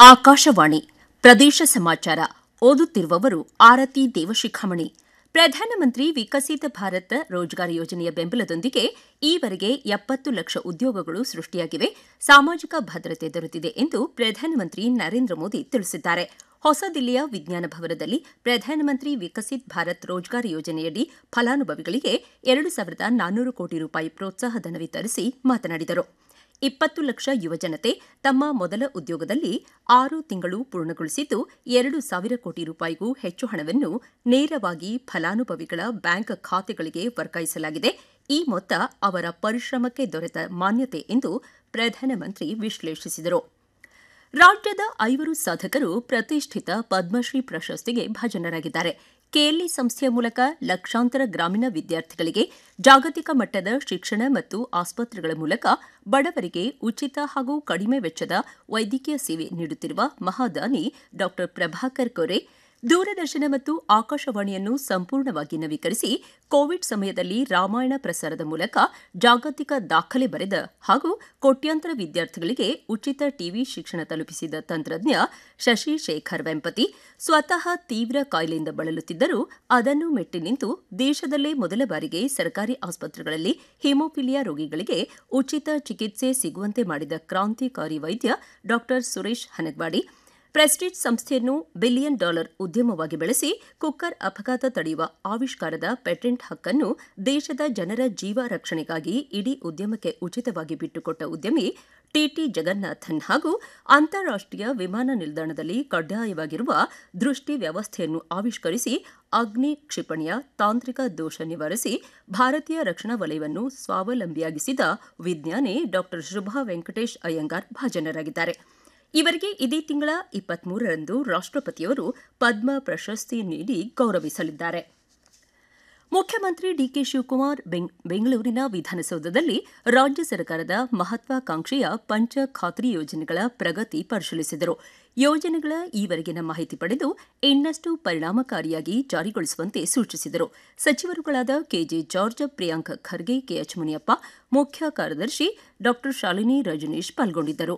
ಆಕಾಶವಾಣಿ ಪ್ರದೇಶ ಸಮಾಚಾರ ಓದುತ್ತಿರುವವರು ಆರತಿ ದೇವಶಿಖಾಮಣಿ ಪ್ರಧಾನಮಂತ್ರಿ ವಿಕಸಿತ ಭಾರತ್ ರೋಜ್ಗಾರ್ ಯೋಜನೆಯ ಬೆಂಬಲದೊಂದಿಗೆ ಈವರೆಗೆ ಎಪ್ಪತ್ತು ಲಕ್ಷ ಉದ್ಯೋಗಗಳು ಸೃಷ್ಟಿಯಾಗಿವೆ ಸಾಮಾಜಿಕ ಭದ್ರತೆ ದೊರೆತಿದೆ ಎಂದು ಪ್ರಧಾನಮಂತ್ರಿ ನರೇಂದ್ರ ಮೋದಿ ತಿಳಿಸಿದ್ದಾರೆ ಹೊಸ ದಿಲ್ಲಿಯ ವಿಜ್ಞಾನ ಭವನದಲ್ಲಿ ಪ್ರಧಾನಮಂತ್ರಿ ವಿಕಸಿತ್ ಭಾರತ್ ರೋಜ್ಗಾರ್ ಯೋಜನೆಯಡಿ ಫಲಾನುಭವಿಗಳಿಗೆ ಎರಡು ಸಾವಿರದ ನಾನ್ನೂರು ಕೋಟಿ ರೂಪಾಯಿ ಪ್ರೋತ್ಸಾಹಧನ ವಿತರಿಸಿ ಮಾತನಾಡಿದರು ಇಪ್ಪತ್ತು ಲಕ್ಷ ಯುವಜನತೆ ತಮ್ಮ ಮೊದಲ ಉದ್ಯೋಗದಲ್ಲಿ ಆರು ತಿಂಗಳು ಪೂರ್ಣಗೊಳಿಸಿದ್ದು ಎರಡು ಸಾವಿರ ಕೋಟಿ ರೂಪಾಯಿಗೂ ಹೆಚ್ಚು ಹಣವನ್ನು ನೇರವಾಗಿ ಫಲಾನುಭವಿಗಳ ಬ್ಯಾಂಕ್ ಖಾತೆಗಳಿಗೆ ವರ್ಗಾಯಿಸಲಾಗಿದೆ ಈ ಮೊತ್ತ ಅವರ ಪರಿಶ್ರಮಕ್ಕೆ ದೊರೆತ ಮಾನ್ಯತೆ ಎಂದು ಪ್ರಧಾನಮಂತ್ರಿ ವಿಶ್ಲೇಷಿಸಿದರು ರಾಜ್ಯದ ಐವರು ಸಾಧಕರು ಪ್ರತಿಷ್ಠಿತ ಪದ್ಮಶ್ರೀ ಪ್ರಶಸ್ತಿಗೆ ಭಾಜನರಾಗಿದ್ದಾರೆ ಕೆಎಲ್ಇ ಸಂಸ್ಥೆಯ ಮೂಲಕ ಲಕ್ಷಾಂತರ ಗ್ರಾಮೀಣ ವಿದ್ಯಾರ್ಥಿಗಳಿಗೆ ಜಾಗತಿಕ ಮಟ್ಟದ ಶಿಕ್ಷಣ ಮತ್ತು ಆಸ್ಪತ್ರೆಗಳ ಮೂಲಕ ಬಡವರಿಗೆ ಉಚಿತ ಹಾಗೂ ಕಡಿಮೆ ವೆಚ್ಚದ ವೈದ್ಯಕೀಯ ಸೇವೆ ನೀಡುತ್ತಿರುವ ಮಹಾದಾನಿ ಡಾ ಪ್ರಭಾಕರ್ ಕೊರೆ ದೂರದರ್ಶನ ಮತ್ತು ಆಕಾಶವಾಣಿಯನ್ನು ಸಂಪೂರ್ಣವಾಗಿ ನವೀಕರಿಸಿ ಕೋವಿಡ್ ಸಮಯದಲ್ಲಿ ರಾಮಾಯಣ ಪ್ರಸಾರದ ಮೂಲಕ ಜಾಗತಿಕ ದಾಖಲೆ ಬರೆದ ಹಾಗೂ ಕೋಟ್ಯಾಂತರ ವಿದ್ಯಾರ್ಥಿಗಳಿಗೆ ಉಚಿತ ಟಿವಿ ಶಿಕ್ಷಣ ತಲುಪಿಸಿದ ತಂತ್ರಜ್ಞ ಶಶಿ ಶೇಖರ್ ವೆಂಪತಿ ಸ್ವತಃ ತೀವ್ರ ಕಾಯಿಲೆಯಿಂದ ಬಳಲುತ್ತಿದ್ದರೂ ಅದನ್ನು ಮೆಟ್ಟಿ ನಿಂತು ದೇಶದಲ್ಲೇ ಮೊದಲ ಬಾರಿಗೆ ಸರ್ಕಾರಿ ಆಸ್ಪತ್ರೆಗಳಲ್ಲಿ ಹಿಮೋಫಿಲಿಯಾ ರೋಗಿಗಳಿಗೆ ಉಚಿತ ಚಿಕಿತ್ಸೆ ಸಿಗುವಂತೆ ಮಾಡಿದ ಕ್ರಾಂತಿಕಾರಿ ವೈದ್ಯ ಡಾ ಸುರೇಶ್ ಹನಗ್ವಾಡಿ ಪ್ರೆಸ್ಟೀಜ್ ಸಂಸ್ಥೆಯನ್ನು ಬಿಲಿಯನ್ ಡಾಲರ್ ಉದ್ಯಮವಾಗಿ ಬೆಳೆಸಿ ಕುಕ್ಕರ್ ಅಪಘಾತ ತಡೆಯುವ ಆವಿಷ್ಕಾರದ ಪೇಟೆಂಟ್ ಹಕ್ಕನ್ನು ದೇಶದ ಜನರ ಜೀವ ರಕ್ಷಣೆಗಾಗಿ ಇಡೀ ಉದ್ಯಮಕ್ಕೆ ಉಚಿತವಾಗಿ ಬಿಟ್ಟುಕೊಟ್ಟ ಉದ್ಯಮಿ ಟಿಟಿ ಜಗನ್ನಾಥನ್ ಹಾಗೂ ಅಂತಾರಾಷ್ಟೀಯ ವಿಮಾನ ನಿಲ್ದಾಣದಲ್ಲಿ ಕಡ್ಡಾಯವಾಗಿರುವ ದೃಷ್ಟಿ ವ್ಯವಸ್ಥೆಯನ್ನು ಆವಿಷ್ಕರಿಸಿ ಅಗ್ನಿ ಕ್ಷಿಪಣಿಯ ತಾಂತ್ರಿಕ ದೋಷ ನಿವಾರಿಸಿ ಭಾರತೀಯ ರಕ್ಷಣಾ ವಲಯವನ್ನು ಸ್ವಾವಲಂಬಿಯಾಗಿಸಿದ ವಿಜ್ಞಾನಿ ಡಾ ಶುಭಾ ವೆಂಕಟೇಶ್ ಅಯ್ಯಂಗಾರ್ ಭಾಜನರಾಗಿದ್ದಾರೆ ಇವರಿಗೆ ಇದೇ ತಿಂಗಳ ಇಪ್ಪತ್ಮೂರರಂದು ರಾಷ್ಟಪತಿಯವರು ಪದ್ಮ ಪ್ರಶಸ್ತಿ ನೀಡಿ ಗೌರವಿಸಲಿದ್ದಾರೆ ಮುಖ್ಯಮಂತ್ರಿ ಡಿಕೆ ಶಿವಕುಮಾರ್ ಬೆಂಗಳೂರಿನ ವಿಧಾನಸೌಧದಲ್ಲಿ ರಾಜ್ಯ ಸರ್ಕಾರದ ಮಹತ್ವಾಕಾಂಕ್ಷೆಯ ಪಂಚ ಖಾತ್ರಿ ಯೋಜನೆಗಳ ಪ್ರಗತಿ ಪರಿಶೀಲಿಸಿದರು ಯೋಜನೆಗಳ ಈವರೆಗಿನ ಮಾಹಿತಿ ಪಡೆದು ಇನ್ನಷ್ಟು ಪರಿಣಾಮಕಾರಿಯಾಗಿ ಜಾರಿಗೊಳಿಸುವಂತೆ ಸೂಚಿಸಿದರು ಸಚಿವರುಗಳಾದ K J George Priyank Kharge K H Muniyappa ಮುಖ್ಯ ಕಾರ್ಯದರ್ಶಿ ಡಾ ಶಾಲಿನಿ ರಜನೀಶ್ ಪಾಲ್ಗೊಂಡಿದ್ದರು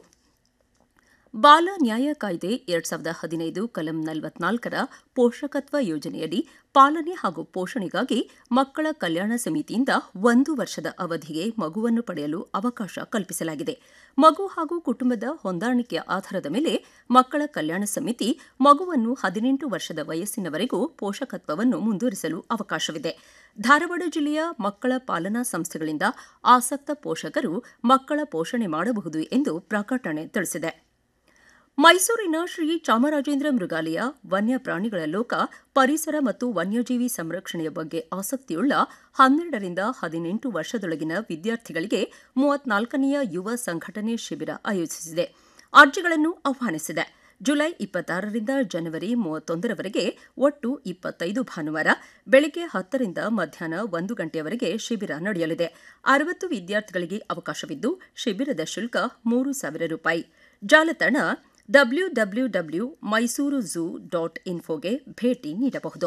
ಬಾಲ ನ್ಯಾಯ ಕಾಯ್ದೆ ಎರಡ್ ಸಾವಿರದ ಹದಿನೈದು ಕಲಂ ನಲವತ್ನಾಲ್ಕರ ಪೋಷಕತ್ವ ಯೋಜನೆಯಡಿ ಪಾಲನೆ ಹಾಗೂ ಪೋಷಣೆಗಾಗಿ ಮಕ್ಕಳ ಕಲ್ಯಾಣ ಸಮಿತಿಯಿಂದ ಒಂದು ವರ್ಷದ ಅವಧಿಗೆ ಮಗುವನ್ನು ಪಡೆಯಲು ಅವಕಾಶ ಕಲ್ಪಿಸಲಾಗಿದೆ ಮಗು ಹಾಗೂ ಕುಟುಂಬದ ಹೊಂದಾಣಿಕೆಯ ಆಧಾರದ ಮೇಲೆ ಮಕ್ಕಳ ಕಲ್ಯಾಣ ಸಮಿತಿ ಮಗುವನ್ನು ಹದಿನೆಂಟು ವರ್ಷದ ವಯಸ್ಸಿನವರೆಗೂ ಪೋಷಕತ್ವವನ್ನು ಮುಂದುವರಿಸಲು ಅವಕಾಶವಿದೆ ಧಾರವಾಡ ಜಿಲ್ಲೆಯ ಮಕ್ಕಳ ಪಾಲನಾ ಸಂಸ್ಥೆಗಳಿಂದ ಆಸಕ್ತ ಪೋಷಕರು ಮಕ್ಕಳ ಪೋಷಣೆ ಮಾಡಬಹುದು ಎಂದು ಪ್ರಕಟಣೆ ತಿಳಿಸಿದೆ ಮೈಸೂರಿನ ಶ್ರೀ ಚಾಮರಾಜೇಂದ್ರ ಮೃಗಾಲಯ ವನ್ಯ ಪ್ರಾಣಿಗಳ ಲೋಕ ಪರಿಸರ ಮತ್ತು ವನ್ಯಜೀವಿ ಸಂರಕ್ಷಣೆಯ ಬಗ್ಗೆ ಆಸಕ್ತಿಯುಳ್ಳ ಹನ್ನೆರಡರಿಂದ ಹದಿನೆಂಟು ವರ್ಷದೊಳಗಿನ ವಿದ್ಯಾರ್ಥಿಗಳಿಗೆ ಮೂವತ್ನಾಲ್ಕನೆಯ ಯುವ ಸಂಘಟನೆ ಶಿಬಿರ ಆಯೋಜಿಸಿದೆ ಅರ್ಜಿಗಳನ್ನು ಆಹ್ವಾನಿಸಿದೆ ಜುಲೈ ಇಪ್ಪತ್ತಾರರಿಂದ ಜನವರಿ ಮೂವತ್ತೊಂದರವರೆಗೆ ಒಟ್ಟು ಇಪ್ಪತ್ತೈದು ಭಾನುವಾರ ಬೆಳಗ್ಗೆ ಹತ್ತರಿಂದ ಮಧ್ಯಾಹ್ನ ಒಂದು ಗಂಟೆಯವರೆಗೆ ಶಿಬಿರ ನಡೆಯಲಿದೆ ಅರವತ್ತು ವಿದ್ಯಾರ್ಥಿಗಳಿಗೆ ಅವಕಾಶವಿದ್ದು ಶಿಬಿರದ ಶುಲ್ಕ ಮೂರು ಸಾವಿರ ರೂಪಾಯಿ ಜಾಲತಾಣ W W W Mysuru zoo dot ಇನ್ಫೋಗೆ ಭೇಟಿ ನೀಡಬಹುದು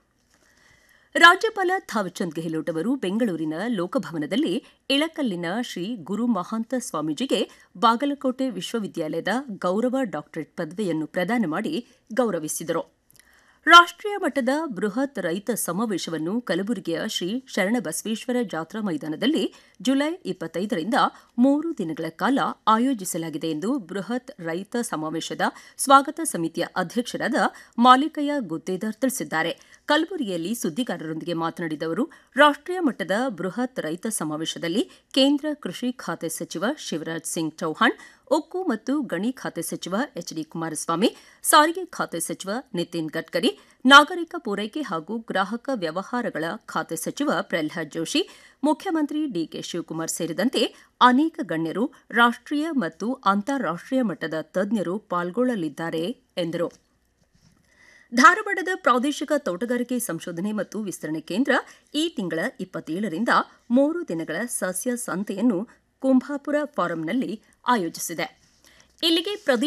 ರಾಜ್ಯಪಾಲ ಥಾವರ್ಚಂದ್ ಗೆಹ್ಲೋಟ್ ಅವರು ಬೆಂಗಳೂರಿನ ಲೋಕಭವನದಲ್ಲಿ ಇಳಕಲ್ಲಿನ ಶ್ರೀ ಗುರು ಮಹಾಂತ ಸ್ವಾಮೀಜಿಗೆ ಬಾಗಲಕೋಟೆ ವಿಶ್ವವಿದ್ಯಾಲಯದ ಗೌರವ ಡಾಕ್ಟರೇಟ್ ಪದವಿಯನ್ನು ಪ್ರದಾನ ಮಾಡಿ ಗೌರವಿಸಿದರು ರಾಷ್ಟೀಯ ಮಟ್ಟದ ಬೃಹತ್ ರೈತ ಸಮಾವೇಶವನ್ನು ಕಲಬುರಗಿಯ ಶ್ರೀ ಶರಣಬಸವೇಶ್ವರ ಜಾತ್ರಾ ಮೈದಾನದಲ್ಲಿ ಜುಲೈ ಇಪ್ಪತ್ತೈದರಿಂದ ಮೂರು ದಿನಗಳ ಕಾಲ ಆಯೋಜಿಸಲಾಗಿದೆ ಎಂದು ಬೃಹತ್ ರೈತ ಸಮಾವೇಶದ ಸ್ವಾಗತ ಸಮಿತಿಯ ಅಧ್ಯಕ್ಷರಾದ ಮಾಲಿಕಯ್ಯ ಗುತ್ತೇದಾರ್ ತಿಳಿಸಿದ್ದಾರೆ ಕಲಬುರಗಿಯಲ್ಲಿ ಸುದ್ದಿಗಾರರೊಂದಿಗೆ ಮಾತನಾಡಿದ ಅವರು ರಾಷ್ಟೀಯ ಮಟ್ಟದ ಬೃಹತ್ ರೈತ ಸಮಾವೇಶದಲ್ಲಿ ಕೇಂದ್ರ ಕೃಷಿ ಖಾತೆ ಸಚಿವ ಶಿವರಾಜ್ ಸಿಂಗ್ ಚೌಹಾಣ್ ಉಕ್ಕು ಮತ್ತು ಗಣಿ ಖಾತೆ ಸಚಿವ ಎಚ್ ಡಿ ಕುಮಾರಸ್ವಾಮಿ ಸಾರಿಗೆ ಖಾತೆ ಸಚಿವ ನಿತಿನ್ ಗಡ್ಕರಿ ನಾಗರಿಕ ಪೂರೈಕೆ ಹಾಗೂ ಗ್ರಾಹಕ ವ್ಯವಹಾರಗಳ ಖಾತೆ ಸಚಿವ ಪ್ರಹ್ಲಾದ್ ಜೋಶಿ ಮುಖ್ಯಮಂತ್ರಿ ಡಿಕೆ ಶಿವಕುಮಾರ್ ಸೇರಿದಂತೆ ಅನೇಕ ಗಣ್ಯರು ರಾಷ್ಟೀಯ ಮತ್ತು ಅಂತಾರಾಷ್ಟೀಯ ಮಟ್ಟದ ತಜ್ಞರು ಪಾಲ್ಗೊಳ್ಳಲಿದ್ದಾರೆ ಎಂದರು ಧಾರವಾಡದ ಪ್ರಾದೇಶಿಕ ತೋಟಗಾರಿಕೆ ಸಂಶೋಧನೆ ಮತ್ತು ವಿಸ್ತರಣೆ ಕೇಂದ್ರ ಈ ತಿಂಗಳ ಇಪ್ಪತ್ತೇಳರಿಂದ ಮೂರು ದಿನಗಳ ಸಸ್ಯ ಸಂತೆಯನ್ನು ಕುಂಭಾಪುರ ಫಾರಂನಲ್ಲಿ ಆಯೋಜಿಸಿದೆ ಇಲ್ಲಿಗೆ